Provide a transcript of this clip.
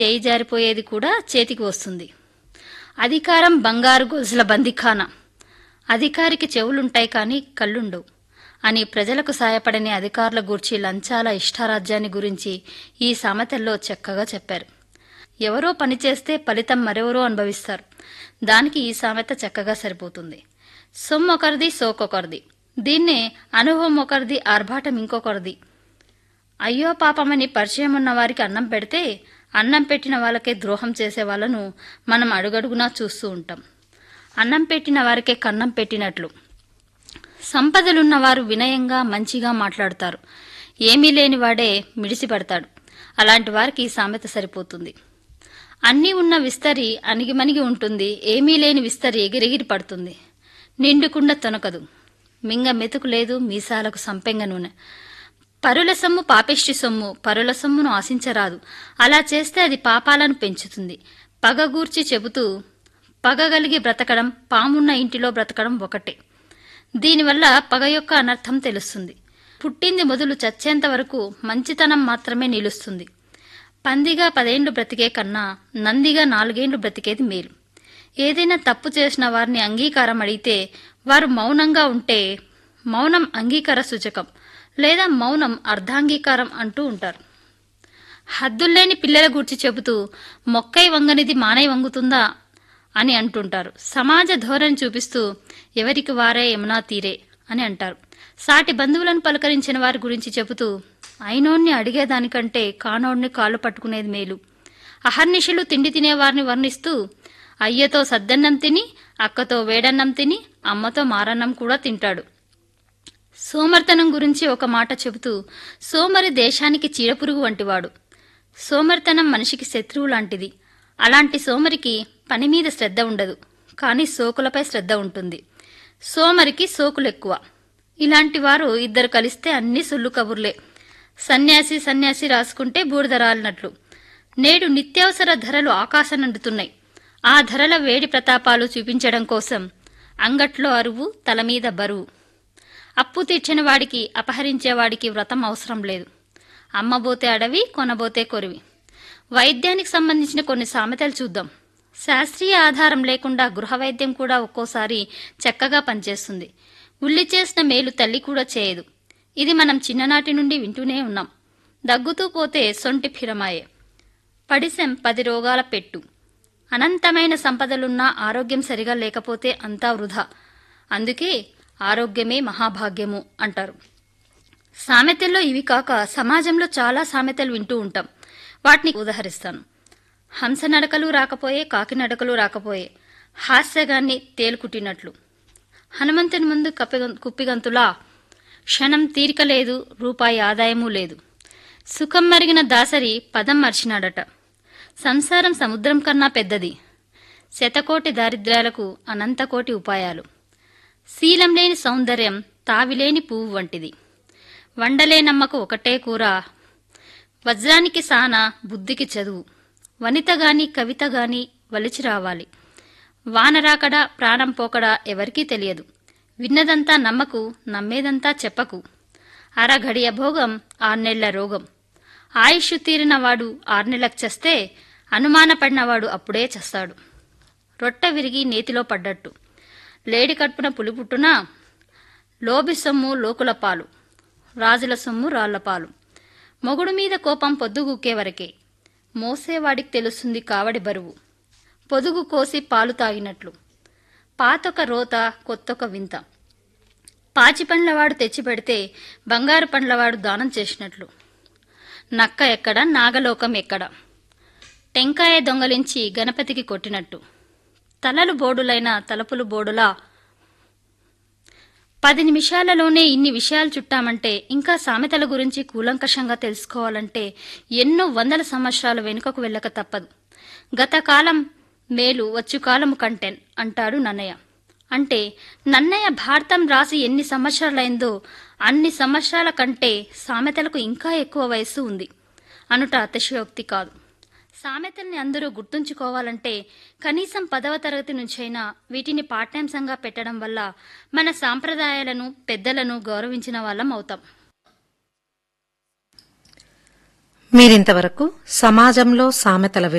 చేయి జారిపోయేది కూడా చేతికి వస్తుంది అధికారం బంగారు గొలుసుల బందిఖానా అధికారికి చెవులుంటాయి కానీ కళ్ళుండవు అని ప్రజలకు సాయపడని అధికారుల గూర్చి లంచాల ఇష్టారాజ్యాన్ని గురించి ఈ సామెతల్లో చక్కగా చెప్పారు ఎవరో పనిచేస్తే ఫలితం మరెవరో అనుభవిస్తారు దానికి ఈ సామెత చక్కగా సరిపోతుంది సొమ్ము ఒకరిది సోకొకరిది దీన్నే అనుభవం ఒకరిది ఆర్భాటం ఇంకొకరిది అయ్యో పాపమని పరిచయం ఉన్న వారికి అన్నం పెడితే అన్నం పెట్టిన వాళ్ళకే ద్రోహం చేసే వాళ్ళను మనం అడుగడుగునా చూస్తూ ఉంటాం అన్నం పెట్టిన వారికే కన్నం పెట్టినట్లు సంపదలున్నవారు వినయంగా మంచిగా మాట్లాడతారు ఏమీ లేనివాడే మిడిసిపడతాడు అలాంటి వారికి ఈ సామెత సరిపోతుంది అన్నీ ఉన్న విస్తరి అణిగిమణిగి ఉంటుంది ఏమీ లేని విస్తరి ఎగిరెగిరి పడుతుంది నిండుకుండా తొనకదు మింగ మెతుకు లేదు మీసాలకు సంపెంగ నూనె పరుల సొమ్ము పాపిష్టి సొమ్ము పరుల సొమ్మును ఆశించరాదు అలా చేస్తే అది పాపాలను పెంచుతుంది పగగూర్చి చెబుతూ పగగలిగి బ్రతకడం పామున్న ఇంటిలో బ్రతకడం ఒకటే దీనివల్ల పగ యొక్క అనర్థం తెలుస్తుంది పుట్టింది మొదలు చచ్చేంత వరకు మంచితనం మాత్రమే నిలుస్తుంది పందిగా పదేండ్లు బ్రతికే కన్నా నందిగా నాలుగేండ్లు బ్రతికేది మేలు ఏదైనా తప్పు చేసిన వారిని అంగీకారం అడిగితే వారు మౌనంగా ఉంటే మౌనం అంగీకార సూచకం లేదా మౌనం అర్ధాంగీకారం అంటూ ఉంటారు హద్దుల్లేని పిల్లల గూర్చి చెబుతూ మొక్కై వంగనిది మానై వంగుతుందా అని అంటుంటారు సమాజ ధోరణి చూపిస్తూ ఎవరికి వారే యమునా తీరే అని అంటారు సాటి బంధువులను పలకరించిన వారి గురించి చెబుతూ అయినోన్ని అడిగేదానికంటే కానోడిని కాళ్ళు పట్టుకునేది మేలు అహర్నిశలు తిండి తినేవారిని వర్ణిస్తూ అయ్యతో సద్దన్నం తిని అక్కతో వేడన్నం తిని అమ్మతో మారన్నం కూడా తింటాడు సోమర్తనం గురించి ఒక మాట చెబుతూ సోమరి దేశానికి చీడపురుగు వంటివాడు సోమర్తనం మనిషికి శత్రువు లాంటిది అలాంటి సోమరికి పని మీద శ్రద్ధ ఉండదు కానీ సోకులపై శ్రద్ధ ఉంటుంది సోమరికి సోకులు ఎక్కువ ఇలాంటి వారు ఇద్దరు కలిస్తే అన్ని సొల్లు కబుర్లే సన్యాసి సన్యాసి రాసుకుంటే బూడిద రాలినట్లు నేడు నిత్యావసర ధరలు ఆకాశనందుతున్నాయి ఆ ధరల వేడి ప్రతాపాలు చూపించడం కోసం అంగట్లో అరువు తల మీద బరువు అప్పు తీర్చిన వాడికి అపహరించేవాడికి వ్రతం అవసరం లేదు అమ్మబోతే అడవి కొనబోతే కొరివి వైద్యానికి సంబంధించిన కొన్ని సామెతలు చూద్దాం శాస్త్రీయ ఆధారం లేకుండా గృహ వైద్యం కూడా ఒక్కోసారి చక్కగా పనిచేస్తుంది ఉల్లి చేసిన మేలు తల్లి కూడా చేయదు ఇది మనం చిన్ననాటి నుండి వింటూనే ఉన్నాం దగ్గుతూ పోతే సొంటి ఫిరమాయే పడిసెం పది రోగాల పెట్టు అనంతమైన సంపదలున్నా ఆరోగ్యం సరిగా లేకపోతే అంతా వృధా అందుకే ఆరోగ్యమే మహాభాగ్యము అంటారు సామెతల్లో ఇవి కాక సమాజంలో చాలా సామెతలు వింటూ ఉంటాం వాటిని ఉదహరిస్తాను హంస నడకలు రాకపోయే కాకి నడకలు రాకపోయే హాస్యగాన్ని తేలుకుట్టినట్లు హనుమంతుని ముందు కప్పిగం కుప్పిగంతులా క్షణం తీరిక లేదు రూపాయి ఆదాయమూ లేదు సుఖం మరిగిన దాసరి పదం మర్చినాడట సంసారం సముద్రం కన్నా పెద్దది శతకోటి దారిద్ర్యాలకు అనంతకోటి ఉపాయాలు శీలం లేని సౌందర్యం తావిలేని పువ్వు వంటిది వండలేనమ్మకు ఒకటే కూర వజ్రానికి సాన బుద్ధికి చదువు వనిత గాని కవిత గాని వలిచి రావాలి వానరాకడా ప్రాణం పోకడా ఎవరికీ తెలియదు విన్నదంతా నమ్మకు నమ్మేదంతా చెప్పకు అరఘడియ భోగం ఆర్నెళ్ల రోగం ఆయుష్ తీరినవాడు ఆర్నెలకు చస్తే అనుమానపడినవాడు అప్పుడే చస్తాడు రొట్టె విరిగి నేతిలో పడ్డట్టు లేడి కడుపున పులి పుట్టునా లోబి సొమ్ము లోకుల పాలు రాజుల సొమ్ము రాళ్ల పాలు మొగుడు మీద కోపం పొద్దుగూకే వరకే మోసేవాడికి తెలుస్తుంది కావడి బరువు పొదుగు కోసి పాలు తాగినట్లు పాతొక రోత కొత్తొక వింత పాచి పండ్లవాడు తెచ్చిపెడితే బంగారు పండ్లవాడు దానం చేసినట్లు నక్క ఎక్కడ నాగలోకం ఎక్కడ టెంకాయ దొంగలించి గణపతికి కొట్టినట్టు తలలు బోడులైన తలపులు బోడులా పది నిమిషాలలోనే ఇన్ని విషయాలు చుట్టామంటే ఇంకా సామెతల గురించి కూలంకషంగా తెలుసుకోవాలంటే ఎన్నో వందల సంవత్సరాలు వెనుకకు వెళ్ళక తప్పదు గత కాలం మేలు వచ్చు కాలము కంటెన్ అంటాడు నన్నయ్య అంటే నన్నయ్య భారతం రాసి ఎన్ని సంవత్సరాలైందో అన్ని సంవత్సరాల కంటే సామెతలకు ఇంకా ఎక్కువ వయస్సు ఉంది అనుట అతిశయోక్తి కాదు సామెతల్ని అందరూ గుర్తుంచుకోవాలంటే కనీసం పదవ తరగతి నుంచైనా వీటిని పాఠ్యాంశంగా పెట్టడం వల్ల మన సాంప్రదాయాలను పెద్దలను గౌరవించిన వాళ్ళం అవుతాం మీరింతవరకు సమాజంలో సామెతల